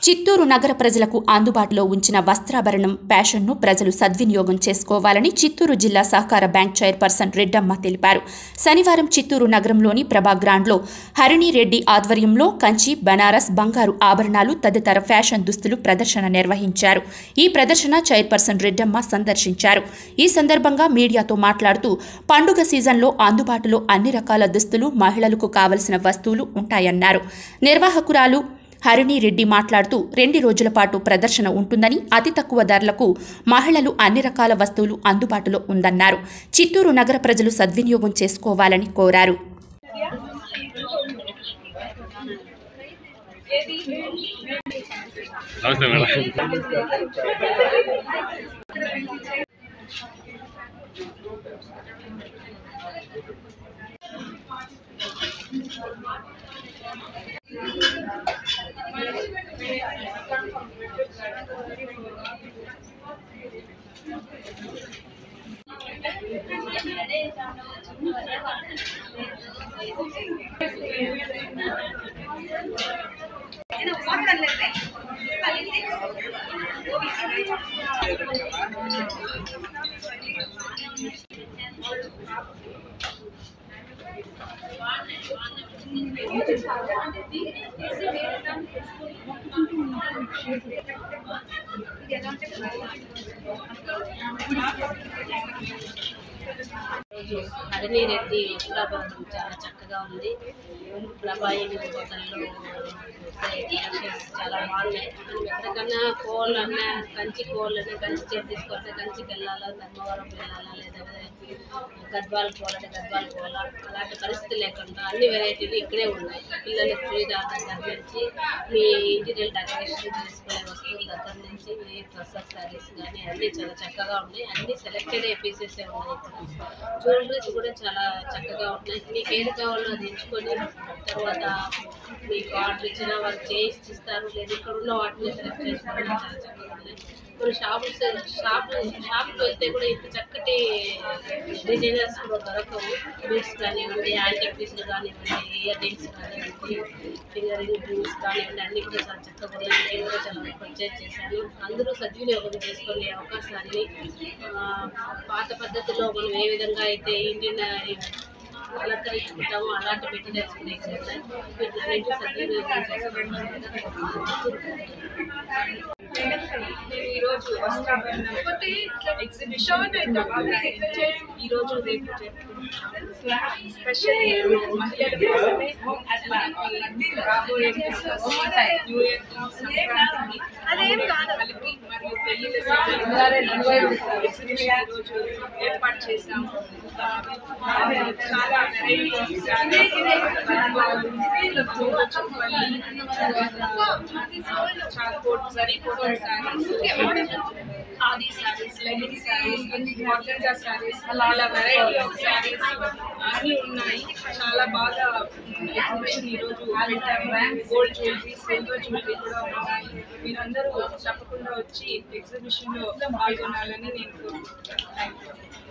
చిత్తూరు నగర ప్రజలకు అందుబాటులో ఉంచిన వస్త్రాభరణం ఫ్యాషన్ను ప్రజలు సద్వినియోగం చేసుకోవాలని చిత్తూరు జిల్లా సహకార బ్యాంక్ చైర్పర్సన్ రెడ్డమ్మ తెలిపారు శనివారం చిత్తూరు నగరంలోని ప్రభా గ్రాండ్లో హరిణి రెడ్డి ఆధ్వర్యంలో కంచి బనారస్ బంగారు ఆభరణాలు తదితర ఫ్యాషన్ దుస్తులు ప్రదర్శన నిర్వహించారు ఈ ప్రదర్శన చైర్పర్సన్ రెడ్డమ్మ సందర్శించారు ఈ సందర్భంగా మీడియాతో మాట్లాడుతూ పండుగ సీజన్లో అందుబాటులో అన్ని రకాల దుస్తులు మహిళలకు కావలసిన వస్తువులు ఉంటాయన్నారు నిర్వాహకురాలు హరిణి రెడ్డి మాట్లాడుతూ రెండు రోజుల పాటు ప్రదర్శన ఉంటుందని అతి తక్కువ ధరలకు మహిళలు అన్ని రకాల వస్తువులు అందుబాటులో ఉందన్నారు చిత్తూరు నగర ప్రజలు సద్వినియోగం చేసుకోవాలని కోరారు నమస్తే మేడం రోజు హరిణి రెడ్డి వస్త్రాభరణం చాలా చక్కగా ఉంది ప్రభాయిని హోటల్లో కలెక్షన్స్ చాలా బాగున్నాయి మనం ఎక్కడికన్నా కోళ్ళన్నా కంచి కోళ్ళని కంచి చేసి తీసుకొస్తే కంచికి వెళ్ళాలా ధర్మవరం వెళ్ళాలా లేదా గద్వాలు పోవాలంటే గద్వాలు పోవాలా అలాంటి పరిస్థితి లేకుండా అన్ని వెరైటీలు ఇక్కడే ఉన్నాయి పిల్లలకు చూడదార్ దగ్గర నుంచి మీ ఇంటీరియర్ డెకరేషన్ చేసుకునే వస్తువుల దగ్గర నుంచి మీ డ్రెస్ సారీస్ కానీ అన్నీ చాలా చక్కగా ఉన్నాయి అన్ని సెలెక్టెడ్ పీసెస్ ఉన్నాయి ఇక్కడ జ్యువెలరీస్ కూడా చాలా చక్కగా ఉన్నాయి మీకు ఏది కావాలో అది ఎంచుకొని తర్వాత మీకు ఆర్డర్ ఇచ్చిన వాళ్ళు చేసి ఇస్తారు లేదా ఇక్కడ ఉన్న వాటిని సెలెక్ట్ చేసుకోవడం చాలా చక్కగా ఉన్నాయి కొన్ని షాపు షాపు షాప్కి వెళ్తే కూడా ఇంత చక్కటి డిజైనర్స్ కూడా దొరకవు బీడ్స్ కానివ్వండి యాంటిక్ పీస్లు కానివ్వండి ఇయర్ రింగ్స్ కానివ్వండి ఫింగర్ రింగ్స్ కానివ్వండి అన్నీ కూడా చాలా చక్కగా ఉన్నాయి నేను కూడా చాలా పర్చేజ్ చేశాను అందరూ సద్వినియోగం చేసుకునే అవకాశాన్ని ఆ, పాత పద్ధతిలో మనం ఏ విధంగా అయితే ఇండియన్ అలంకరించుకుంటామో అలాంటి మెటీరియల్స్ కూడా ఇక్కడ ఉన్నాయి వీటిని సద్వినియోగం చేసుకోవడం నేను ఈరోజు వస్త్రాభరణం ఎగ్జిబిషన్ ఈరోజు రేపు జరుపుకుంటున్నాను స్పెషల్ మహిళల కోసమే అలాగే రాబోయే క్రిస్మస్ న్యూ ఇయర్ సంక్రాంతి కలిపి మరియు పెళ్లిళ్ళ ఎగ్జిబిషన్ ఈరోజు ఏర్పాటు చేశాము ఆ, చాలా వెరైటీ చార్కోట్ జరీ కోటన్ శారీస్ ఖాదీ శారీస్ లెగిన్ శారీస్ ఆర్గంజా శారీస్ అలా వెరైటీ ఆఫ్ శారీస్ అన్నీ ఉన్నాయి చాలా బాగా ఎగ్జిబిషన్ ఈరోజు పెట్టాము గోల్డ్ జ్యువెలరీ సిల్వర్ జ్యువెలరీ కూడా ఉన్నాయి మీరందరూ తప్పకుండా వచ్చి ఎగ్జిబిషన్లో పాల్గొనాలని నేను కోరుకుంటున్నాను థ్యాంక్ యూ